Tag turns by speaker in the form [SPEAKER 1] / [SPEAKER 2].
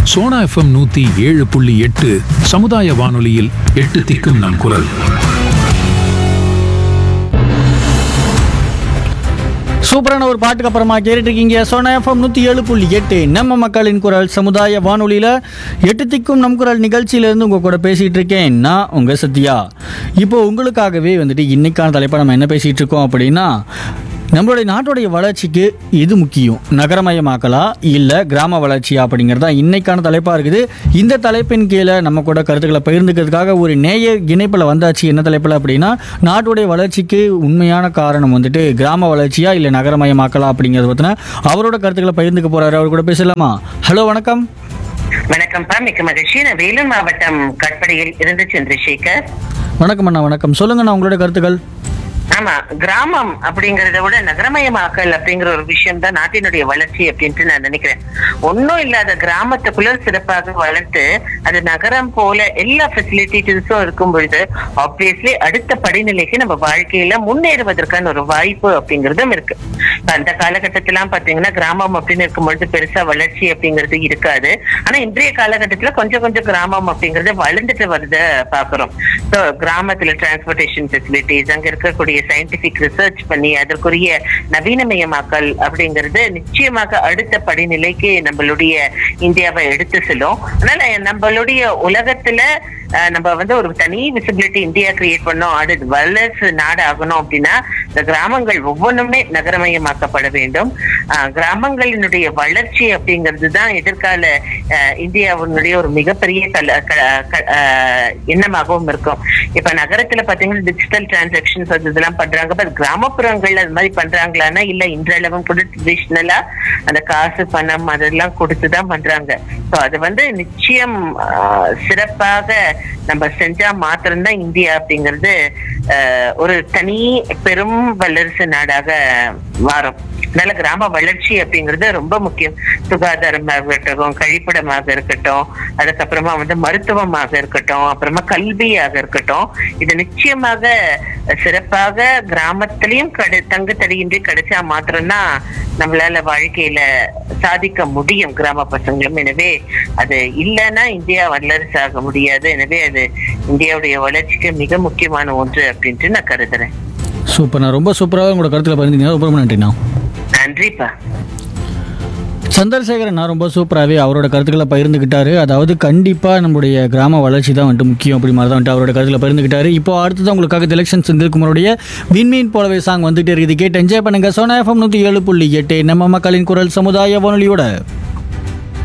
[SPEAKER 1] Sona FM நூத்தி ஏழு புள்ளி எட்டு சமுதாய வானொலியில் எட்டு திக்கும் நம் குரல்
[SPEAKER 2] சூப்பரான ஒரு பாட்டுக்கு அப்புறமா கேட்டுட்டு இருக்கீங்க சோனா எஃப்எம் நூற்றி ஏழு புள்ளி எட்டு நம்ம மக்களின் குரல் சமுதாய வானொலியில் எட்டு திக்கும் நம் குரல் நிகழ்ச்சியிலேருந்து உங்கள் கூட பேசிகிட்டு இருக்கேன் நான் உங்கள் சத்யா இப்போ உங்களுக்காகவே வந்துட்டு இன்னைக்கான தலைப்பை நம்ம என்ன பேசிகிட்டு இருக்கோம் அப்படின்னா நம்மளுடைய நாட்டுடைய வளர்ச்சிக்கு எது முக்கியம் நகரமயமாக்கலா இல்லை கிராம வளர்ச்சியா அப்படிங்கிறது தான் இன்னைக்கான தலைப்பாக இருக்குது இந்த தலைப்பின் கீழே நம்ம கூட கருத்துக்களை பகிர்ந்துக்கிறதுக்காக ஒரு நேய இணைப்பில் வந்தாச்சு என்ன தலைப்பில் அப்படின்னா நாட்டுடைய வளர்ச்சிக்கு உண்மையான காரணம் வந்துட்டு கிராம வளர்ச்சியா இல்லை நகரமயமாக்கலா அப்படிங்கிறத பற்றின அவரோட கருத்துக்களை பகிர்ந்துக்க போறாரு அவர் கூட பேசலாமா ஹலோ வணக்கம்
[SPEAKER 3] வணக்கம்ப்பா மிக்க மகிழ்ச்சி நான் வேலூர் மாவட்டம் கட்படியில் இருந்து சந்திரசேகர்
[SPEAKER 2] வணக்கம் அண்ணா வணக்கம் சொல்லுங்கண்ணா உங்களோட கருத்துக்கள்
[SPEAKER 3] ஆமா கிராமம் அப்படிங்கறத விட நகரமயமாக்கல் அப்படிங்கிற ஒரு விஷயம் தான் நாட்டினுடைய வளர்ச்சி அப்படின்ட்டு நான் நினைக்கிறேன் ஒன்னும் இல்லாத கிராமத்துக்குள்ள சிறப்பாக வளர்த்து அது நகரம் போல எல்லா ஃபெசிலிட்டிஸும் இருக்கும் பொழுது ஆப்வியஸ்லி அடுத்த படிநிலைக்கு நம்ம வாழ்க்கையில முன்னேறுவதற்கான ஒரு வாய்ப்பு அப்படிங்கறதும் இருக்கு இப்ப அந்த காலகட்டத்திலாம் பாத்தீங்கன்னா கிராமம் அப்படின்னு இருக்கும் பொழுது பெருசா வளர்ச்சி அப்படிங்கிறது இருக்காது ஆனா இன்றைய காலகட்டத்துல கொஞ்சம் கொஞ்சம் கிராமம் அப்படிங்கறது வளர்ந்துட்டு வருத பாக்குறோம் ஸோ கிராமத்துல டிரான்ஸ்போர்டேஷன் ஃபெசிலிட்டிஸ் அங்க இருக்கக்கூடிய சயின்டிபிக் ரிசர்ச் பண்ணி அதற்குரிய நவீனமயமாக்கல் அப்படிங்கிறது நிச்சயமாக அடுத்த படிநிலைக்கு நம்மளுடைய இந்தியாவை எடுத்து செல்லும் அதனால நம்மளுடைய உலகத்துல அஹ், நம்ம வந்து ஒரு தனி விசிபிலிட்டி இந்தியா கிரியேட் பண்ணோம் அது வல்லரசு நாடு ஆகணும் அப்படின்னா இந்த கிராமங்கள் ஒவ்வொன்றுமே நகரமயமாக்கப்பட வேண்டும் அஹ், கிராமங்களினுடைய வளர்ச்சி அப்படிங்கிறது தான் எதிர்கால அஹ், இந்தியாவினுடைய ஒரு மிகப்பெரிய கல க- க- அஹ், எண்ணமாகவும் இருக்கும் இப்ப நகரத்துல பாத்தீங்கன்னா டிஜிட்டல் டிரான்சாக்ஷன்ஸ் அது இதெல்லாம் பண்றாங்க பட் கிராமப்புறங்கள்ல அது மாதிரி பண்றாங்களான்னா இல்ல இன்றளவும் கூட ட்ரெடிஷ்னலா அந்த காசு பணம் அதெல்லாம் கொடுத்துதான் பண்றாங்க ஸோ அது வந்து நிச்சயம் ஆஹ், சிறப்பாக நம்ம செஞ்சா மாத்திரம்தான் இந்தியா அப்படிங்கிறது ஆஹ், ஒரு தனி பெரும் வல்லரசு நாடாக மாறும் அதனால கிராம வளர்ச்சி அப்படிங்கிறது ரொம்ப முக்கியம் சுகாதாரமாக இருக்கட்டும் கழிப்பிடமாக இருக்கட்டும் அதுக்கப்புறமா வந்து மருத்துவமாக இருக்கட்டும் அப்புறமா கல்வியாக இருக்கட்டும் இது நிச்சயமாக சிறப்பாக கிராமத்திலையும் கடை தங்கு தடையின்றி கிடைச்சா மாத்திரம்தான் நம்மளால வாழ்க்கையில சாதிக்க முடியும் கிராம பசங்களும் எனவே அது இல்லைன்னா இந்தியா வல்லரசு ஆக முடியாது எனவே அது இந்தியாவுடைய வளர்ச்சிக்கு மிக முக்கியமான ஒன்று அப்படின்ட்டு நான் கருதுறேன்
[SPEAKER 2] சூப்பர்ண்ணா ரொம்ப சூப்பராக உங்களோட கருத்துக்களை பகிர்ந்தீங்க ரொம்ப ரொம்ப நன்றிண்ணா
[SPEAKER 3] நன்றிப்பா
[SPEAKER 2] சந்திரசேகரன் நான் ரொம்ப சூப்பராகவே அவரோட கருத்துக்களை பகிர்ந்துக்கிட்டாரு அதாவது கண்டிப்பாக நம்மளுடைய கிராம வளர்ச்சி தான் வந்துட்டு முக்கியம் அப்படி மாதிரி தான் வந்துட்டு அவரோட கருத்துக்களை பகிர்ந்துக்கிட்டாரு இப்போ அடுத்தது உங்களுக்காக எலெக்ஷன் செந்தில்குமாரோடைய விண்மீன் போலவே சாங் வந்துட்டு இருக்குது கேட்டு என்ஜாய் பண்ணுங்க சோனா எஃப்எம் நூற்றி ஏழு புள்ளி எட்டு நம்ம மக்களின் குரல் சமுதாய வானொலியோட